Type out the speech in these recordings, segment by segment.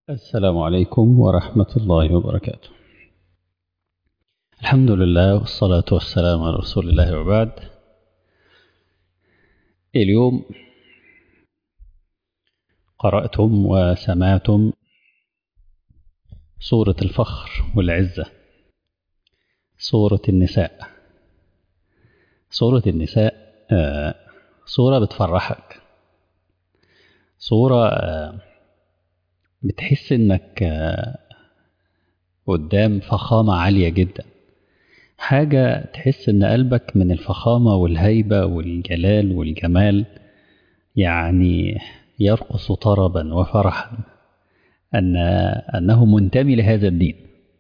السلام عليكم ورحمة الله وبركاته الحمد لله والصلاة والسلام على رسول الله وبعد اليوم قرأتم وسمعتم سورة الفخر والعزة سورة النساء سورة النساء آه، سورة بتفرحك سورة آه، بتحس انك آه، قدام فخامة عالية جدا حاجة تحس ان قلبك من الفخامة والهيبة والجلال والجمال يعني يرقص طربا وفرحا أن أنه منتمي لهذا الدين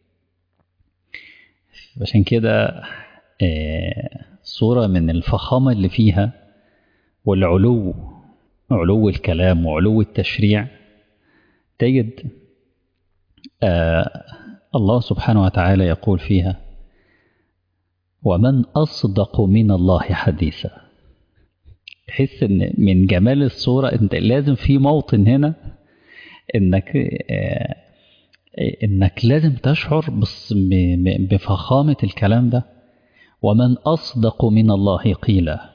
عشان كده آه، صورة من الفخامة اللي فيها والعلو علو الكلام وعلو التشريع تجد آه الله سبحانه وتعالى يقول فيها ومن أصدق من الله حديثا تحس ان من جمال الصورة انت لازم في موطن هنا انك آه انك لازم تشعر بص- ب- ب- بفخامة الكلام ده ومن أصدق من الله قيلا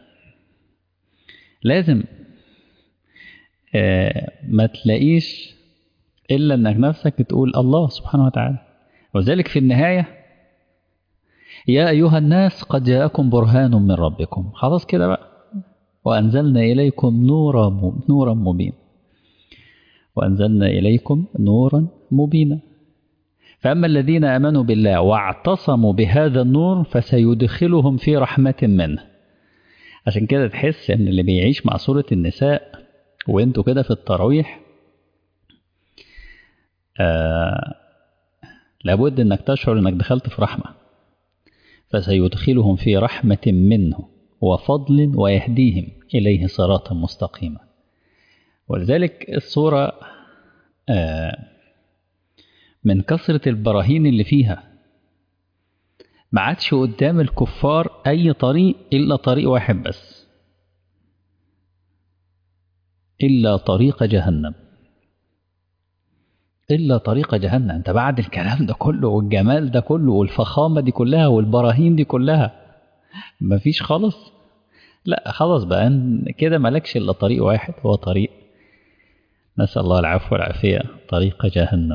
لازم آه ما تلاقيش إلا أنك نفسك تقول الله سبحانه وتعالى وذلك في النهاية يا أيها الناس قد جاءكم برهان من ربكم خلاص كده بقى وأنزلنا إليكم نورا م- نورا مبين وأنزلنا إليكم نورا مبينا فأما الذين آمنوا بالله واعتصموا بهذا النور فسيدخلهم في رحمة منه عشان كده تحس ان اللي بيعيش مع سورة النساء وانتوا كده في التراويح آه لابد انك تشعر انك دخلت في رحمة فسيدخلهم في رحمة منه وفضل ويهديهم إليه صراطا مستقيما ولذلك الصورة آه من كثرة البراهين اللي فيها ما عادش قدام الكفار أي طريق إلا طريق واحد بس إلا طريق جهنم إلا طريق جهنم أنت بعد الكلام ده كله والجمال ده كله والفخامة دي كلها والبراهين دي كلها مفيش خالص لا خلاص بقى أن- كده مالكش إلا طريق واحد هو طريق نسأل الله العفو والعافية طريق جهنم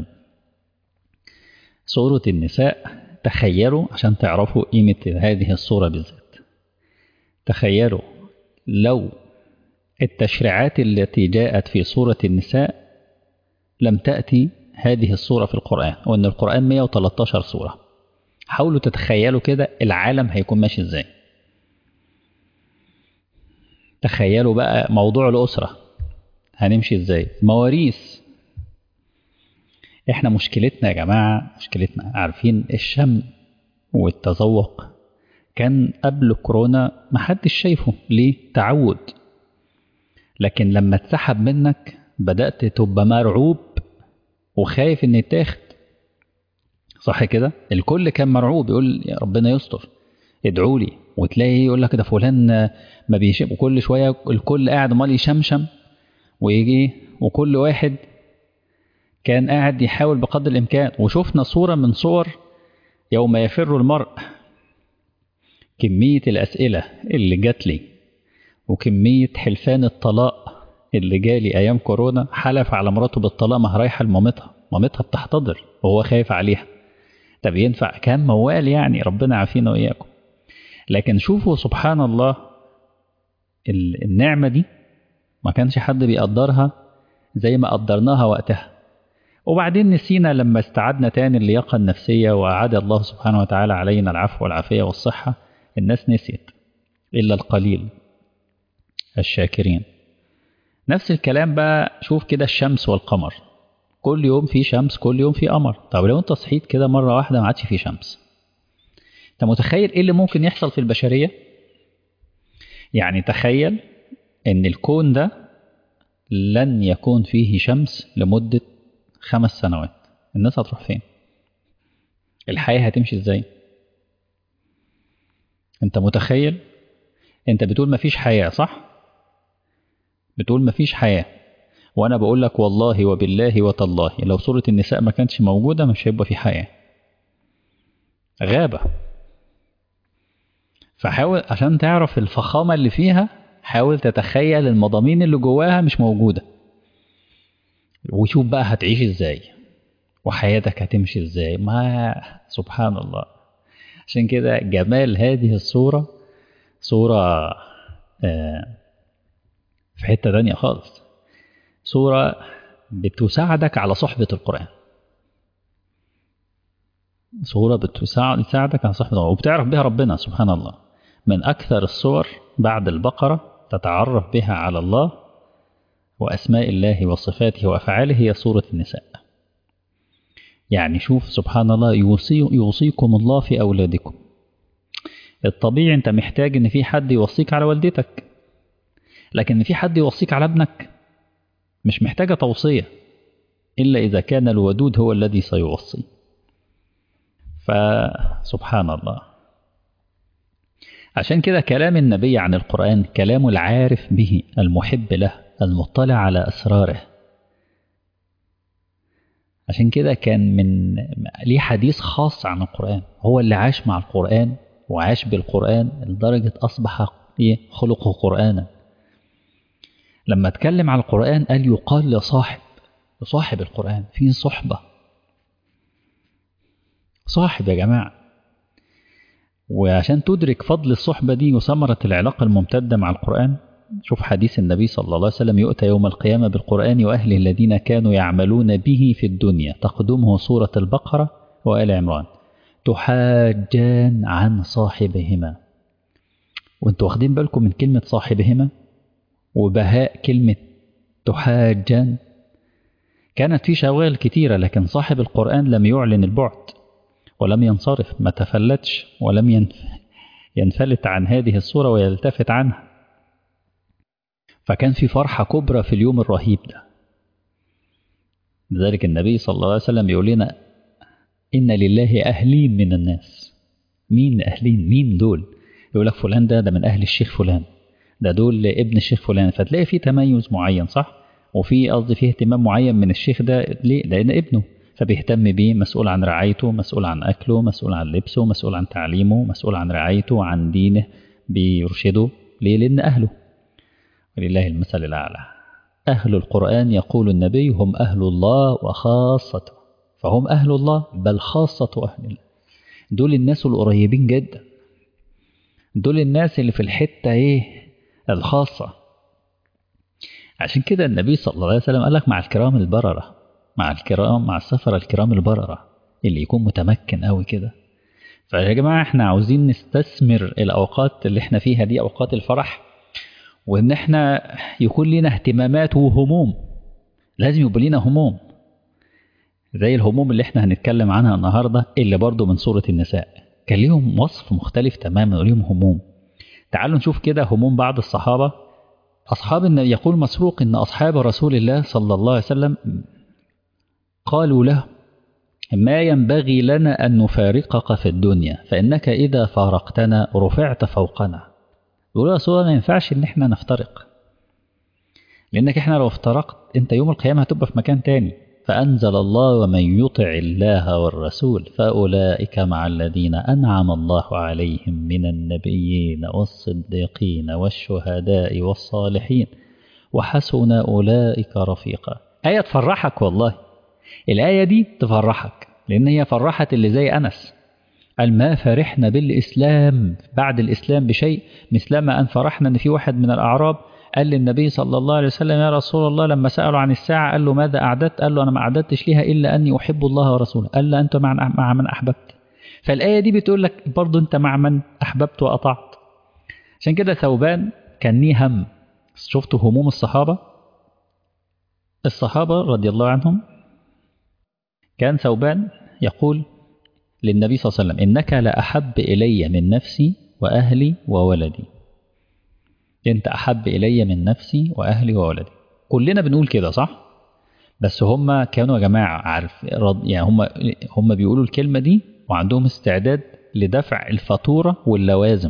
سورة النساء تخيلوا عشان تعرفوا قيمة هذه الصورة بالذات تخيلوا لو التشريعات التي جاءت في سورة النساء لم تأتي هذه الصورة في القرآن وأن القرآن 113 سورة حاولوا تتخيلوا كده العالم هيكون ماشي ازاي تخيلوا بقى موضوع الأسرة هنمشي ازاي مواريث احنا مشكلتنا يا جماعة مشكلتنا عارفين الشم والتذوق كان قبل كورونا محدش شايفه ليه تعود لكن لما اتسحب منك بدأت تبقى مرعوب وخايف ان يتاخد صح كده الكل كان مرعوب يقول يا ربنا يستر ادعوا لي وتلاقي يقول لك ده فلان ما بيشم وكل شويه الكل قاعد امال يشمشم ويجي وكل واحد كان قاعد يحاول بقدر الامكان وشفنا صوره من صور يوم يفر المرء كميه الاسئله اللي جات لي وكميه حلفان الطلاق اللي جالي ايام كورونا حلف على مراته بالطلاق ما هي رايحه لمامتها مامتها بتحتضر وهو خايف عليها طب ينفع كان موال يعني ربنا عافينا واياكم لكن شوفوا سبحان الله ال- النعمه دي ما كانش حد بيقدرها زي ما قدرناها وقتها وبعدين نسينا لما استعدنا تاني اللياقة النفسية وأعاد الله سبحانه وتعالى علينا العفو والعافية والصحة الناس نسيت إلا القليل الشاكرين نفس الكلام بقى شوف كده الشمس والقمر كل يوم في شمس كل يوم في قمر طب لو انت صحيت كده مرة واحدة ما عادش في شمس انت متخيل ايه اللي ممكن يحصل في البشرية يعني تخيل ان الكون ده لن يكون فيه شمس لمدة خمس سنوات الناس هتروح فين الحياة هتمشي ازاي انت متخيل انت بتقول مفيش حياة صح بتقول مفيش حياة وانا بقول لك والله وبالله وتالله لو سورة النساء ما كانتش موجودة مش هيبقى في حياة غابة فحاول عشان تعرف الفخامة اللي فيها حاول تتخيل المضامين اللي جواها مش موجودة وشوف بقى هتعيش ازاي وحياتك هتمشي ازاي ما سبحان الله عشان كده جمال هذه الصورة صورة آه في حتة تانية خالص صورة بتساعدك على صحبة القرآن صورة بتساعدك على صحبة القرآن وبتعرف بها ربنا سبحان الله من أكثر الصور بعد البقرة تتعرف بها على الله وأسماء الله وصفاته وأفعاله هي سورة النساء يعني شوف سبحان الله يوصي يوصيكم الله في أولادكم الطبيعي أنت محتاج إن في حد يوصيك على والدتك لكن في حد يوصيك على ابنك مش محتاجة توصية إلا إذا كان الودود هو الذي سيوصي فسبحان الله عشان كده كلام النبي عن القرآن كلام العارف به المحب له المطلع على أسراره عشان كده كان من ليه حديث خاص عن القرآن هو اللي عاش مع القرآن وعاش بالقرآن لدرجة أصبح خلقه قرآنا لما اتكلم عن القرآن قال يقال لصاحب لصاحب القرآن في صحبة صاحب يا جماعة وعشان تدرك فضل الصحبة دي وثمرة العلاقة الممتدة مع القرآن شوف حديث النبي صلى الله عليه وسلم يؤتى يوم القيامة بالقرآن وأهله الذين كانوا يعملون به في الدنيا تقدمه سورة البقرة وآل عمران تحاجان عن صاحبهما وانتوا واخدين بالكم من كلمة صاحبهما وبهاء كلمة تحاجان كانت في شواغل كتيرة لكن صاحب القرآن لم يعلن البعد ولم ينصرف ما تفلتش ولم ينفلت عن هذه الصورة ويلتفت عنها فكان في فرحة كبرى في اليوم الرهيب ده لذلك النبي صلى الله عليه وسلم يقول لنا إن لله أهلين من الناس مين أهلين مين دول يقول لك فلان ده ده من أهل الشيخ فلان ده دول ابن الشيخ فلان فتلاقي في تميز معين صح وفي قصدي فيه اهتمام معين من الشيخ ده ليه لأن ابنه فبيهتم بيه مسؤول عن رعايته مسؤول عن أكله مسؤول عن لبسه مسؤول عن تعليمه مسؤول عن رعايته عن دينه بيرشده ليه لأن أهله ولله المثل الأعلى أهل القرآن يقول النبي هم أهل الله وخاصته فهم أهل الله بل خاصة أهل الله دول الناس القريبين جدا دول الناس اللي في الحتة إيه الخاصة عشان كده النبي صلى الله عليه وسلم قال لك مع الكرام البررة مع الكرام مع السفر الكرام البررة اللي يكون متمكن قوي كده فيا جماعة احنا عاوزين نستثمر الأوقات اللي احنا فيها دي أوقات الفرح وإن احنا يكون لنا اهتمامات وهموم لازم يبقى لنا هموم زي الهموم اللي احنا هنتكلم عنها النهاردة اللي برضو من سورة النساء كان ليهم وصف مختلف تماما وليهم هموم تعالوا نشوف كده هموم بعض الصحابة أصحاب النبي يقول مسروق إن أصحاب رسول الله صلى الله عليه وسلم قالوا له ما ينبغي لنا أن نفارقك في الدنيا فإنك إذا فارقتنا رفعت فوقنا يقولوا يا رسول الله ما ينفعش إن إحنا نفترق لأنك إحنا لو افترقت أنت يوم القيامة هتبقى في مكان تاني فأنزل الله ومن يطع الله والرسول فأولئك مع الذين أنعم الله عليهم من النبيين والصديقين والشهداء والصالحين وحسن أولئك رفيقا آية تفرحك والله الآية دي تفرحك لأن هي فرحت اللي زي أنس قال ما فرحنا بالإسلام بعد الإسلام بشيء مثلما أن فرحنا أن في واحد من الأعراب قال للنبي صلى الله عليه وسلم يا رسول الله لما سألوا عن الساعة قال له ماذا أعددت قال له أنا ما أعددتش ليها إلا أني أحب الله ورسوله قال له أنت مع, مع من أحببت فالآية دي بتقول لك برضه أنت مع من أحببت وأطعت عشان كده ثوبان كان ليه هم شفتوا هموم الصحابة الصحابة رضي الله عنهم كان ثوبان يقول للنبي صلى الله عليه وسلم إنك لأحب إلي من نفسي وأهلي وولدي انت احب الي من نفسي واهلي وولدي كلنا بنقول كده صح بس هم كانوا يا جماعه عارف يعني هم هم بيقولوا الكلمه دي وعندهم استعداد لدفع الفاتوره واللوازم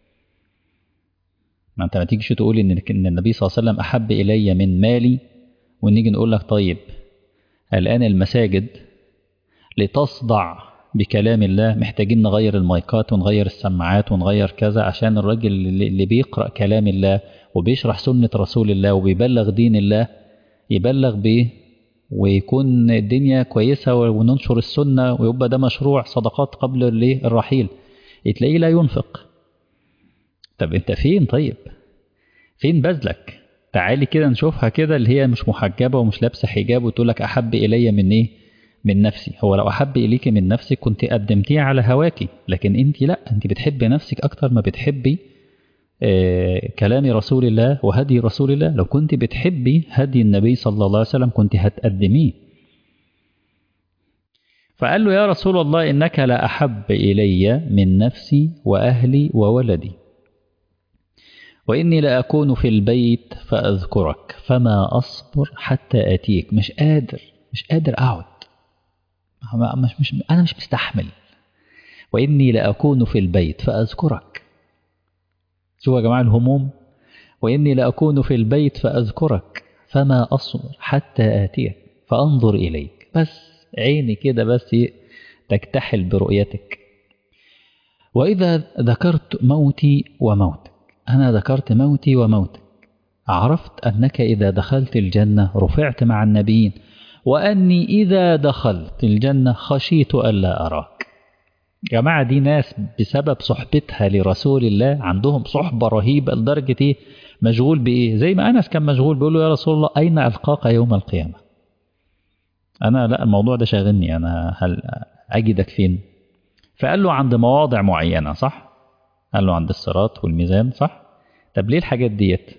ما انت ما تيجيش تقول ان ان النبي صلى الله عليه وسلم احب الي من مالي ونيجي نقول لك طيب الآن المساجد لتصدع بكلام الله محتاجين نغير المايكات ونغير السماعات ونغير كذا عشان الراجل اللي بيقرأ كلام الله وبيشرح سنة رسول الله وبيبلغ دين الله يبلغ بيه ويكون الدنيا كويسة وننشر السنة ويبقى ده مشروع صدقات قبل الرحيل تلاقيه لا ينفق طب انت فين طيب فين بذلك تعالي كده نشوفها كده اللي هي مش محجبة ومش لابسة حجاب وتقول لك أحب إلي من إيه من نفسي هو لو أحب إليك من نفسك كنت قدمتيه على هواكي لكن أنت لا أنت بتحبي نفسك أكتر ما بتحبي آه كلام رسول الله وهدي رسول الله لو كنت بتحبي هدي النبي صلى الله عليه وسلم كنت هتقدميه فقال له يا رسول الله إنك لا أحب إلي من نفسي وأهلي وولدي وإني لأكون في البيت فأذكرك فما أصبر حتى أتيك مش قادر مش قادر أقعد مش مش أنا مش مستحمل وإني لأكون في البيت فأذكرك شوفوا يا جماعة الهموم وإني لأكون في البيت فأذكرك فما أصبر حتى آتيك فأنظر إليك بس عيني كده بس تكتحل برؤيتك وإذا ذكرت موتي وموتك أنا ذكرت موتي وموتك عرفت أنك إذا دخلت الجنة رفعت مع النبيين وأني إذا دخلت الجنة خشيت ألا أراك جماعة دي ناس بسبب صحبتها لرسول الله عندهم صحبة رهيبة لدرجة إيه مشغول بإيه زي ما أنس كان مشغول بيقول له يا رسول الله أين ألقاك يوم القيامة أنا لا الموضوع ده شاغلني أنا هل أجدك فين فقال له عند مواضع معينة صح قال له عند الصراط والميزان صح طب ليه الحاجات ديت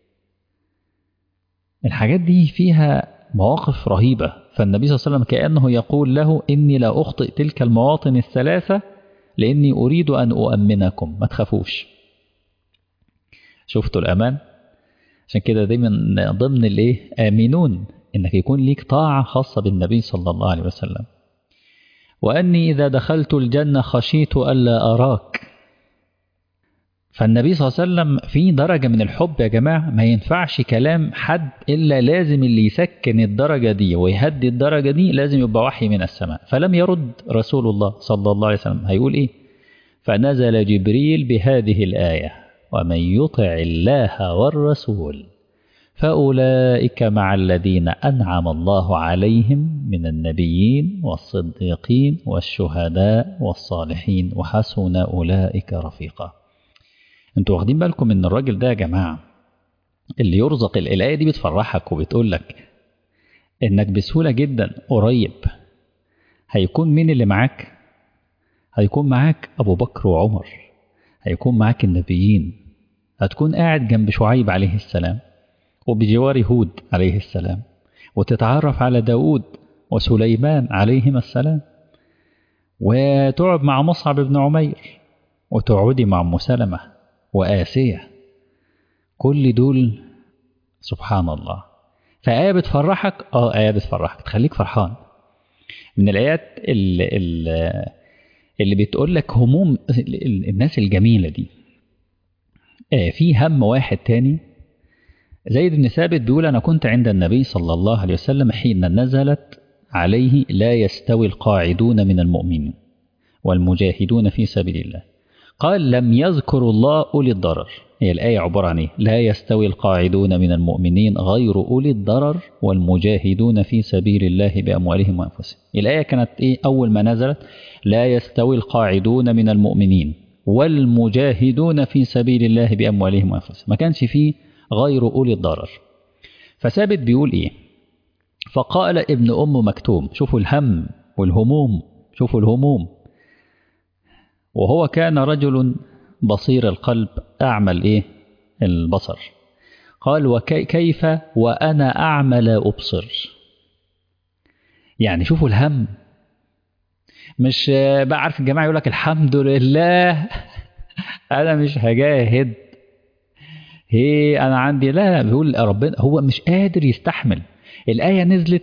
الحاجات دي فيها مواقف رهيبة فالنبي صلى الله عليه وسلم كأنه يقول له إني لا أخطئ تلك المواطن الثلاثة لأني أريد أن أؤمنكم ما تخافوش شفتوا الأمان عشان كده دايما ضمن الايه آمنون إنك يكون ليك طاعة خاصة بالنبي صلى الله عليه وسلم وأني إذا دخلت الجنة خشيت ألا أراك فالنبي صلى الله عليه وسلم في درجة من الحب يا جماعة ما ينفعش كلام حد إلا لازم اللي يسكن الدرجة دي ويهدي الدرجة دي لازم يبقى وحي من السماء فلم يرد رسول الله صلى الله عليه وسلم هيقول إيه فنزل جبريل بهذه الآية ومن يطع الله والرسول فأولئك مع الذين أنعم الله عليهم من النبيين والصديقين والشهداء والصالحين وحسن أولئك رفيقا انتوا واخدين بالكم ان الراجل ده يا جماعة اللي يرزق الآية دي بتفرحك وبتقول لك انك بسهولة جدا قريب هيكون مين اللي معاك هيكون معاك أبو بكر وعمر هيكون معاك النبيين هتكون قاعد جنب شعيب عليه السلام وبجوار هود عليه السلام وتتعرف على داود وسليمان عليهما السلام وتقعد مع مصعب بن عمير وتقعدي مع أم سلمة وآسية كل دول سبحان الله فآية بتفرحك اه آية بتفرحك تخليك فرحان من الآيات اللي, اللي, اللي بتقول لك هموم الناس الجميلة دي آه في هم واحد تاني زيد بن ثابت بيقول أنا كنت عند النبي صلى الله عليه وسلم حين نزلت عليه لا يستوي القاعدون من المؤمنين والمجاهدون في سبيل الله قال لم يذكر الله أولي الضرر هي الآية عبارة عن إيه؟ لا يستوي القاعدون من المؤمنين غير أولي الضرر والمجاهدون في سبيل الله بأموالهم وأنفسهم الآية كانت إيه أول ما نزلت لا يستوي القاعدون من المؤمنين والمجاهدون في سبيل الله بأموالهم وأنفسهم ما كانش فيه غير أولي الضرر فثابت بيقول إيه فقال ابن أم مكتوم شوفوا الهم والهموم شوفوا الهموم وهو كان رجل بصير القلب أعمل إيه البصر قال وكيف وأنا أعمى لا أبصر يعني شوفوا الهم مش بقى عارف الجماعة يقول لك الحمد لله أنا مش هجاهد هي أنا عندي لا لا بيقول ربنا هو مش قادر يستحمل الآية نزلت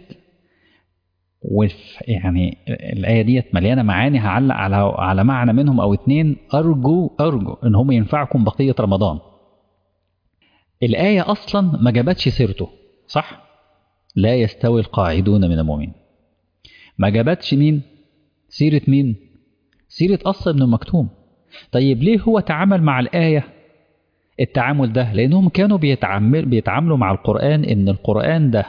وف يعني الآية ديت مليانة معاني هعلق على على معنى منهم أو اتنين أرجو أرجو إن هم ينفعكم بقية رمضان. الآية أصلا ما جابتش سيرته صح؟ لا يستوي القاعدون من المؤمنين ما جابتش مين سيرة مين سيرة أصل ابن مكتوم طيب ليه هو تعامل مع الآية التعامل ده لأنهم كانوا بيتعامل بيتعاملوا مع القرآن إن القرآن ده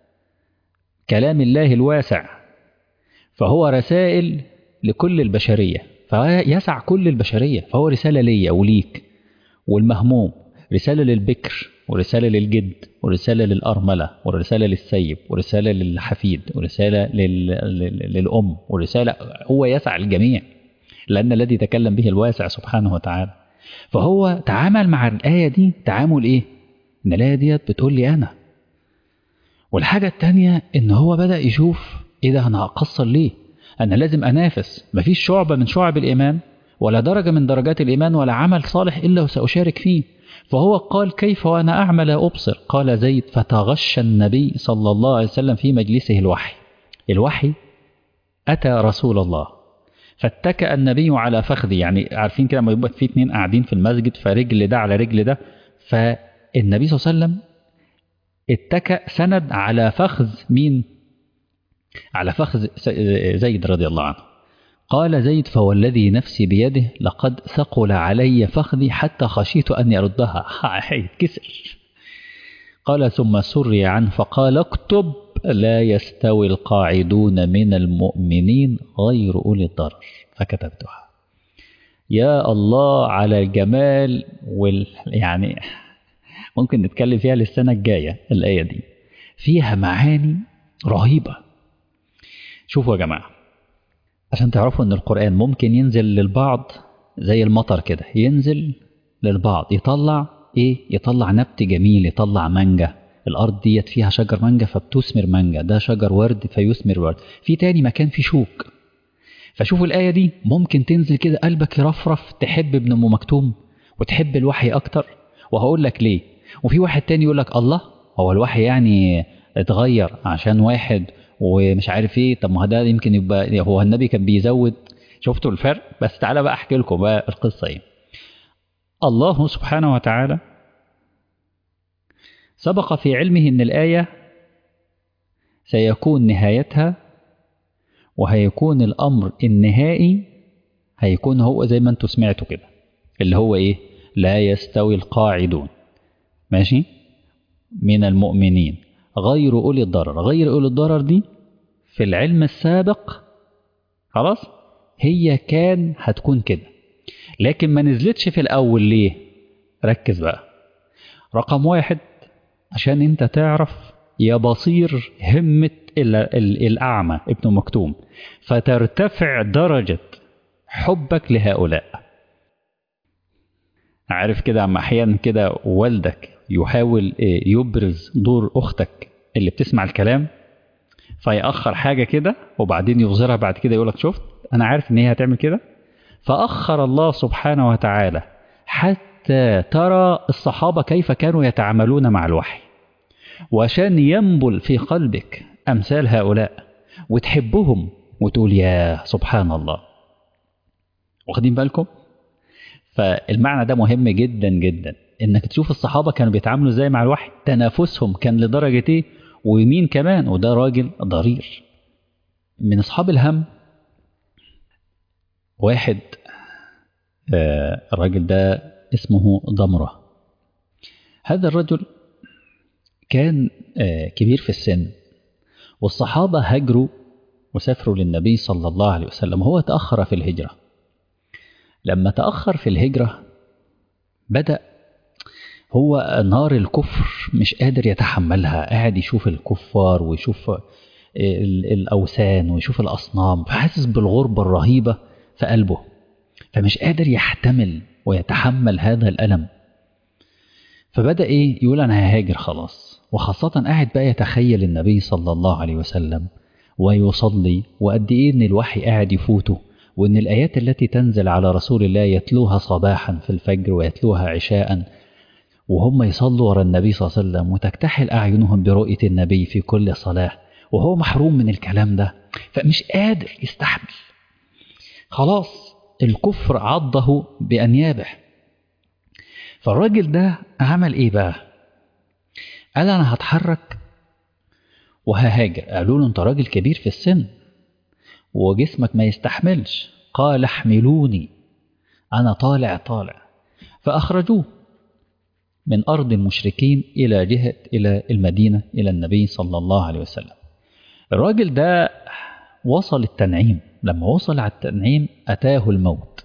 كلام الله الواسع فهو رسائل لكل البشرية فيسع كل البشرية فهو رسالة ليا وليك والمهموم رسالة للبكر ورسالة للجد ورسالة للأرملة ورسالة للسيب ورسالة للحفيد ورسالة لل... لل... للأم ورسالة هو يسع الجميع لأن الذي تكلم به الواسع سبحانه وتعالى فهو تعامل مع الآية دي تعامل إيه؟ إن الآية ديت بتقول لي أنا والحاجة التانية إن هو بدأ يشوف إيه ده أنا هقصر ليه؟ أنا لازم أنافس مفيش شعبة من شعب الإيمان ولا درجة من درجات الإيمان ولا عمل صالح إلا وسأشارك فيه فهو قال كيف وأنا أعمى لا أبصر قال زيد فتغشى النبي صلى الله عليه وسلم في مجلسه الوحي الوحي أتى رسول الله فاتكأ النبي على فخذي يعني عارفين كده لما يبقى في اتنين قاعدين في المسجد فرجل ده على رجل ده فالنبي صلى الله عليه وسلم اتكأ سند على فخذ مين على فخذ زيد رضي الله عنه قال زيد فوالذي نفسي بيده لقد ثقل علي فخذي حتى خشيت أن يردها هيتكسر قال ثم سري عنه فقال اكتب لا يستوي القاعدون من المؤمنين غير أولي الضرر فكتبتها يا الله على الجمال وال يعني ممكن نتكلم فيها للسنة الجاية الآية دي فيها معاني رهيبة شوفوا يا جماعة عشان تعرفوا ان القرآن ممكن ينزل للبعض زي المطر كده ينزل للبعض يطلع ايه يطلع نبت جميل يطلع مانجا الارض ديت فيها شجر مانجا فبتثمر مانجا ده شجر ورد فيثمر ورد في تاني مكان فيه شوك فشوفوا الآية دي ممكن تنزل كده قلبك يرفرف تحب ابن أم مكتوم وتحب الوحي أكتر وهقول لك ليه وفي واحد تاني يقول لك الله هو الوحي يعني اتغير عشان واحد ومش عارف ايه طب ما ده يمكن يبقى هو النبي كان بيزود شفتوا الفرق بس تعالى بقى احكي لكم بقى القصه ايه الله سبحانه وتعالى سبق في علمه ان الايه سيكون نهايتها وهيكون الامر النهائي هيكون هو زي ما انتوا سمعتوا كده اللي هو ايه لا يستوي القاعدون ماشي من المؤمنين غير أولي الضرر غير أولي الضرر دي في العلم السابق خلاص هي كان هتكون كده لكن ما نزلتش في الأول ليه ركز بقى رقم واحد عشان انت تعرف يا بصير همة الأعمى ابن مكتوم فترتفع درجة حبك لهؤلاء عارف كده عم أحيانا كده والدك يحاول يبرز دور أختك اللي بتسمع الكلام فيأخر حاجة كده وبعدين يظهرها بعد كده يقولك شفت أنا عارف إن هي هتعمل كده فأخر الله سبحانه وتعالى حتى ترى الصحابة كيف كانوا يتعاملون مع الوحي وعشان ينبل في قلبك أمثال هؤلاء وتحبهم وتقول يا سبحان الله واخدين بالكم فالمعنى ده مهم جدا جدا انك تشوف الصحابة كانوا بيتعاملوا ازاي مع الوحي تنافسهم كان لدرجة ايه ومين كمان وده راجل ضرير من اصحاب الهم واحد آه الراجل ده اسمه ضمرة هذا الرجل كان آه كبير في السن والصحابة هجروا وسافروا للنبي صلى الله عليه وسلم هو تأخر في الهجرة لما تأخر في الهجرة بدأ هو نار الكفر مش قادر يتحملها قاعد يشوف الكفار ويشوف الأوثان ويشوف الأصنام فحاسس بالغربة الرهيبة في قلبه فمش قادر يحتمل ويتحمل هذا الألم فبدأ إيه يقول أنا ههاجر خلاص وخاصة قاعد بقى يتخيل النبي صلى الله عليه وسلم ويصلي وقد إيه إن الوحي قاعد يفوته وإن الآيات التي تنزل على رسول الله يتلوها صباحا في الفجر ويتلوها عشاء وهم يصلوا ورا النبي صلى الله عليه وسلم وتكتحل أعينهم برؤية النبي في كل صلاة وهو محروم من الكلام ده فمش قادر يستحمل خلاص الكفر عضه بأنيابه فالراجل ده عمل ايه بقى قال انا هتحرك وههاجر قالوا له انت راجل كبير في السن وجسمك ما يستحملش قال احملوني انا طالع طالع فاخرجوه من ارض المشركين الى جهه الى المدينه الى النبي صلى الله عليه وسلم الراجل ده وصل التنعيم لما وصل على التنعيم اتاه الموت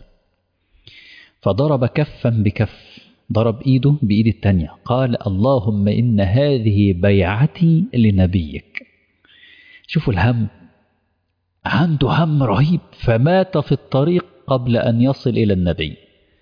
فضرب كفا بكف ضرب ايده بايد التانية قال اللهم ان هذه بيعتي لنبيك شوفوا الهم عنده هم رهيب فمات في الطريق قبل ان يصل الى النبي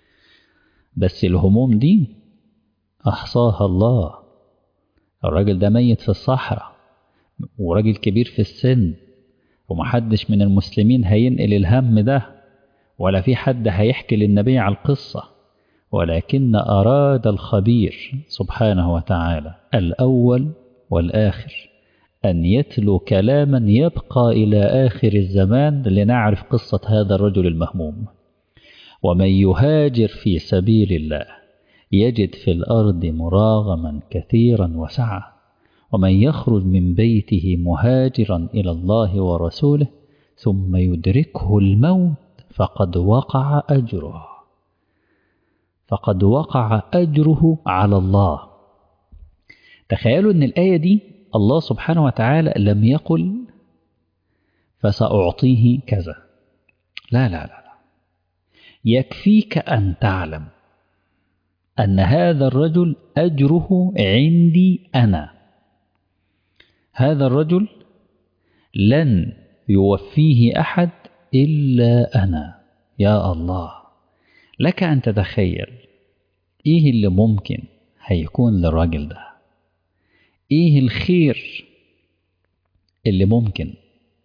بس الهموم دي احصاها الله الراجل ده ميت في الصحراء وراجل كبير في السن ومحدش من المسلمين هينقل الهم ده ولا في حد هيحكي للنبي على القصة ولكن أراد الخبير سبحانه وتعالى الأول والآخر أن يتلو كلاما يبقى إلى آخر الزمان لنعرف قصة هذا الرجل المهموم ومن يهاجر في سبيل الله يجد في الأرض مراغما كثيرا وسعة ومن يخرج من بيته مهاجرا إلى الله ورسوله ثم يدركه الموت فقد وقع أجره فقد وقع أجره على الله تخيلوا أن الآية دي الله سبحانه وتعالى لم يقل فسأعطيه كذا لا لا لا, لا. يكفيك أن تعلم أن هذا الرجل أجره عندي أنا هذا الرجل لن يوفيه أحد إلا أنا يا الله لك أن تتخيل إيه اللي ممكن هيكون للراجل ده إيه الخير اللي ممكن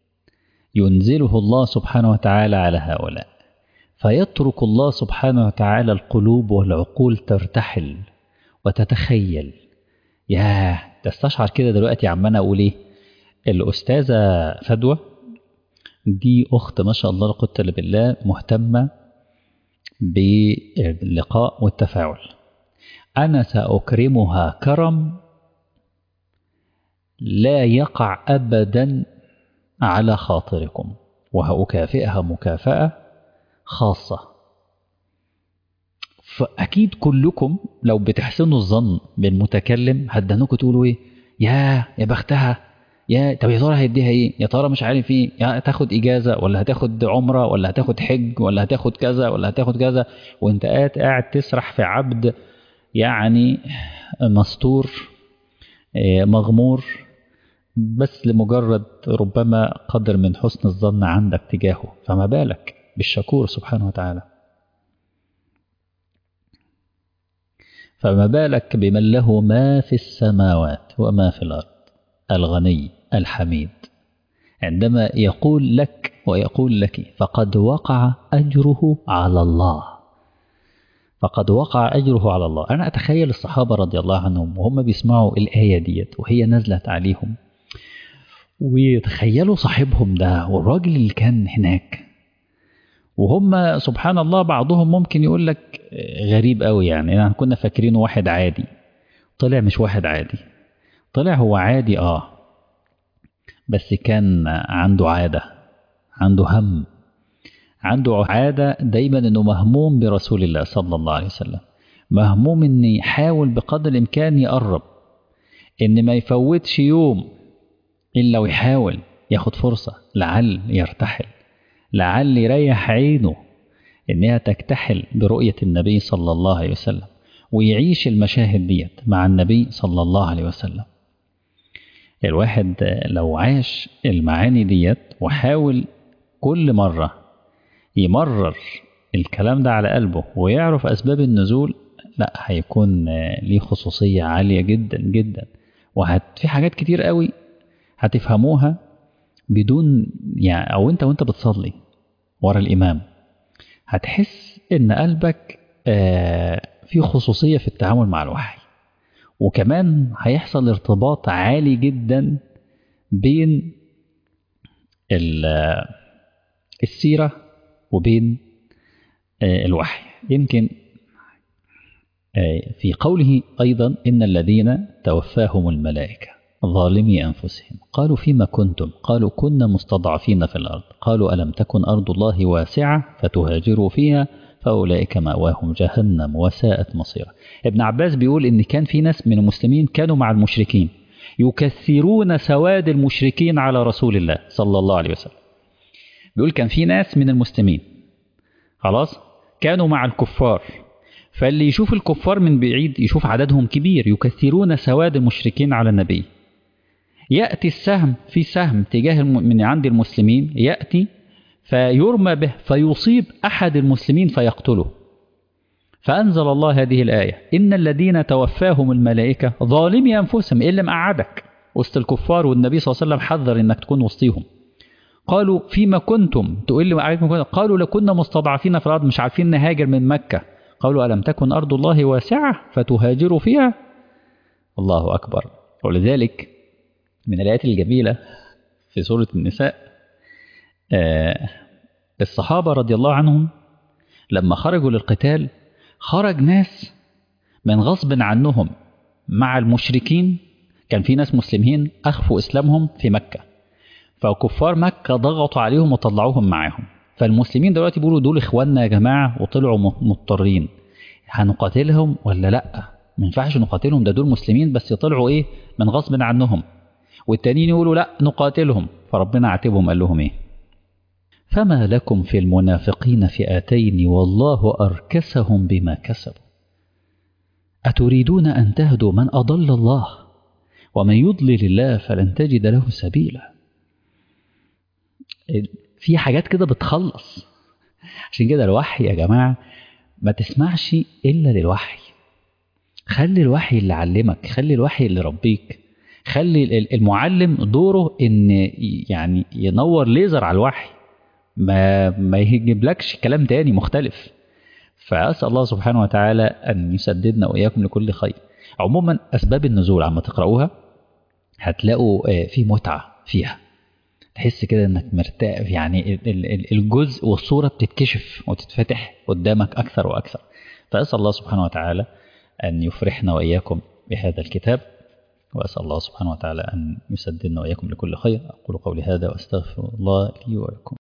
ينزله الله سبحانه وتعالى على هؤلاء فيترك الله سبحانه وتعالى القلوب والعقول ترتحل وتتخيل ياه تستشعر كده دلوقتي عمال اقول ايه الاستاذه فدوى دي اخت ما شاء الله لا قوه الا بالله مهتمه باللقاء والتفاعل انا ساكرمها كرم لا يقع ابدا على خاطركم وهأكافئها مكافأة خاصة فأكيد كلكم لو بتحسنوا الظن بالمتكلم هتدنوكوا تقولوا إيه يا يا بختها يا طب يا ترى هيديها إيه يا ترى مش عارف إيه يا هتاخد إجازة ولا هتاخد عمرة ولا هتاخد حج ولا هتاخد كذا ولا هتاخد كذا وأنت قاعد قاعد تسرح في عبد يعني مستور مغمور بس لمجرد ربما قدر من حسن الظن عندك تجاهه فما بالك بالشكور سبحانه وتعالى فما بالك بمن له ما في السماوات وما في الأرض الغني الحميد عندما يقول لك ويقول لك فقد وقع أجره على الله فقد وقع أجره على الله أنا أتخيل الصحابة رضي الله عنهم وهم بيسمعوا الآية ديت وهي نزلت عليهم ويتخيلوا صاحبهم ده والراجل اللي كان هناك وهم سبحان الله بعضهم ممكن يقول لك غريب قوي يعني يعني كنا فاكرينه واحد عادي طلع مش واحد عادي طلع هو عادي اه بس كان عنده عادة عنده هم عنده عادة دايما انه مهموم برسول الله صلى الله عليه وسلم مهموم ان يحاول بقدر الامكان يقرب ان ما يفوتش يوم الا ويحاول ياخد فرصة لعل يرتحل لعل يريح عينه انها تكتحل برؤية النبي صلى الله عليه وسلم ويعيش المشاهد ديت مع النبي صلى الله عليه وسلم الواحد لو عاش المعاني ديت وحاول كل مرة يمرر الكلام ده على قلبه ويعرف أسباب النزول لا هيكون ليه خصوصية عالية جدا جدا وفي حاجات كتير قوي هتفهموها بدون يعني أو أنت وأنت بتصلي ورا الإمام هتحس إن قلبك في خصوصية في التعامل مع الوحي وكمان هيحصل ارتباط عالي جدا بين السيرة وبين الوحي يمكن في قوله أيضا إن الذين توفاهم الملائكة ظالمي أنفسهم قالوا فيما كنتم قالوا كنا مستضعفين في الأرض قالوا ألم تكن أرض الله واسعة فتهاجروا فيها فأولئك مأواهم جهنم وساءت مصيرا ابن عباس بيقول إن كان في ناس من المسلمين كانوا مع المشركين يكثرون سواد المشركين على رسول الله صلى الله عليه وسلم بيقول كان في ناس من المسلمين خلاص كانوا مع الكفار فاللي يشوف الكفار من بعيد يشوف عددهم كبير يكثرون سواد المشركين على النبي يأتي السهم في سهم تجاه من عند المسلمين يأتي فيرمى به فيصيب أحد المسلمين فيقتله فأنزل الله هذه الآية إن الذين توفاهم الملائكة ظالمي أنفسهم إيه اللي مقعدك وسط الكفار والنبي صلى الله عليه وسلم حذر إنك تكون وسطيهم قالوا فيما كنتم تقول لي وقعدكم قالوا لكنا مستضعفين في الأرض مش عارفين نهاجر من مكة قالوا ألم تكن أرض الله واسعة فتهاجروا فيها الله أكبر ولذلك من الآيات الجميلة في سورة النساء آه الصحابة رضي الله عنهم لما خرجوا للقتال خرج ناس من غصب عنهم مع المشركين كان في ناس مسلمين أخفوا إسلامهم في مكة فكفار مكة ضغطوا عليهم وطلعوهم معاهم فالمسلمين دلوقتي بيقولوا دول إخواننا يا جماعة وطلعوا مضطرين هنقاتلهم ولا لأ ما ينفعش نقاتلهم ده دول مسلمين بس يطلعوا إيه من غصب عنهم والتانيين يقولوا لا نقاتلهم فربنا عاتبهم قال لهم إيه فما لكم في المنافقين فئتين والله أركسهم بما كسبوا أتريدون أن تهدوا من أضل الله ومن يضلل الله فلن تجد له سبيلا في حاجات كده بتخلص عشان كده الوحي يا جماعة ما تسمعش إلا للوحي خلي الوحي اللي علمك خلي الوحي اللي ربيك خلي المعلم دوره ان يعني ينور ليزر على الوحي ما ما يجيبلكش كلام تاني مختلف فأسأل الله سبحانه وتعالى أن يسددنا وإياكم لكل خير عموما أسباب النزول عما تقرأوها هتلاقوا في متعة فيها تحس كده انك مرتاح يعني الجزء والصورة بتتكشف وتتفتح قدامك أكثر وأكثر فأسأل الله سبحانه وتعالى أن يفرحنا وإياكم بهذا الكتاب وأسأل الله سبحانه وتعالى أن يسددنا وإياكم لكل خير أقول قولي هذا وأستغفر الله لي ولكم